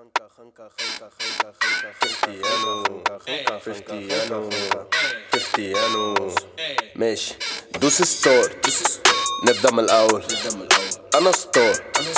خنكة خنكة خنكة خنكة خنكة فيفتيانو فيفتيانو فيفتيانو ماشي دوس ستار نبدأ من الأول أنا ستار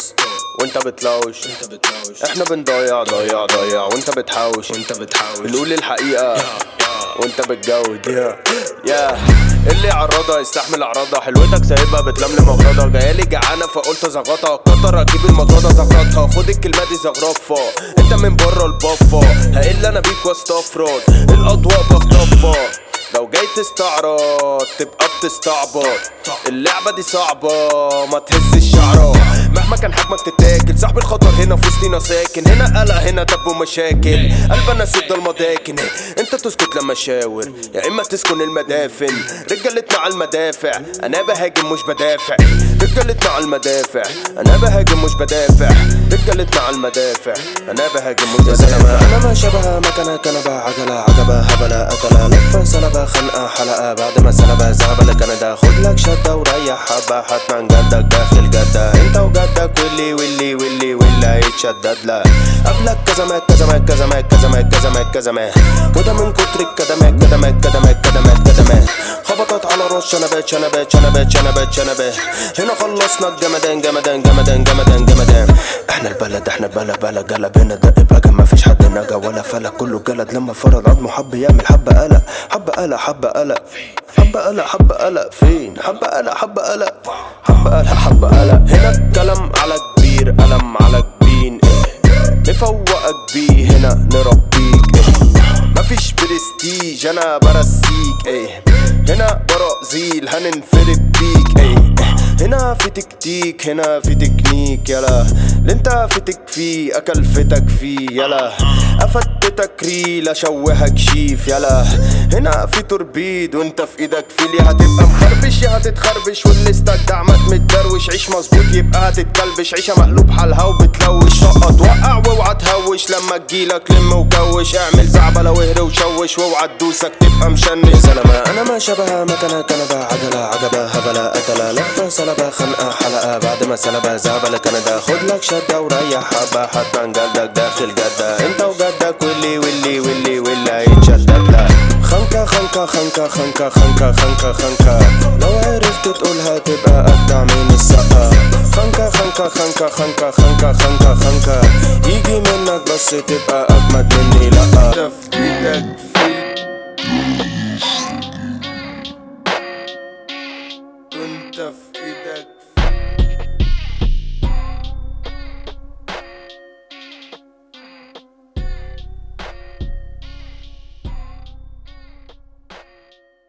وانت بتلوش احنا بنضيع ضيع ضيع وانت بتحوش وانت بتحاول بنقول الحقيقة وانت بتجود يا يا اللي عرضها يستحمل اعراضها حلوتك سايبها بتلملم اغراضها جايالي جعانه فقلت زغطها كتر اجيب المطرده زغرطها خد الكلمه دي زغرفه انت من بره البفه هقل انا بيك واستفرد الاضواء بخطفها لو جاي تستعرض تبقى بتستعبط اللعبة دي صعبة ما تهز الشعرة مهما كان حجمك تتاكل صاحب الخطر هنا في وسطينا ساكن هنا قلق هنا دب ومشاكل قلب انا سد المضاكن انت تسكت لما اشاور يا اما تسكن المدافن رجالتنا على المدافع انا بهاجم مش بدافع رجالتنا على المدافع انا بهاجم مش بدافع رجالتنا على المدافع انا بهاجم مش بدافع انا ما شبه مكنه كنبه عجله عجبه هبله قتله لفه سلبه خنقه حلقه بعد ما سلبه زهبله كندا خد لك شده وريح حبه حتما جدك داخل جده انت وجدك واللي واللي واللي واللي هيتشدد لا قبلك كزمات كزمات كزمات كزمات كزمات كزمات وده من كتر الكدمات كدمات كدمات كدمات كدمات خبطت على رش شنبات شنبات شنبات شنبات شنبات هنا خلصنا الجمدان جمدان جمدان جمدان جمدان احنا البلد احنا البلد بلد قلب هنا دق بقى ما فيش حد نجا ولا فلك كله جلد لما فرض عظمه حب يعمل حبه قلق حبه قلق حبه قلق حبه قلق حبه قلق فين حبه قلق حبه قلق حبه قلق حبه قلق هنا الكلام على كبير قلم على جبين ايه نفوقك بيه هنا نربيك ايه مفيش برستيج انا برسيك ايه هنا برازيل هننفرد بيك ايه هنا في تكتيك هنا في تكنيك يلا اللي انت فتك فيه اكل فتك فيه يلا افتتك ريل اشوهك شيف يلا هنا في توربيد وانت في ايدك فيل يا هتبقى مخربش يا هتتخربش واللي استجدع ما متدروش عيش مظبوط يبقى هتتكلبش عيشه مقلوب حالها وبتلوش سقط وقع واوعى تهوش لما تجيلك لم وكوش اعمل زعبله واهري وشوش واوعى تدوسك تبقى مشنش يا زلمه انا ما شبه مكنه كنبه عجله عجبه هبله قتله لفه سلبه خنقه حلقه بعد ما سلبه زعبله كندا خد لك شده وريح حبه حتى جلدك داخل جده انت وجدك واللي واللي واللي واللي هيتشدد لك خنكة خنكة خنكة خنكة خنكة خنكة خنكة لو عرفت تقولها تبقى أجدع من السقا خنكة خنكة خنكة خنكة خنكة خنكة خنكة يجي منك بس تبقى أجمد مني لأ في ايدك في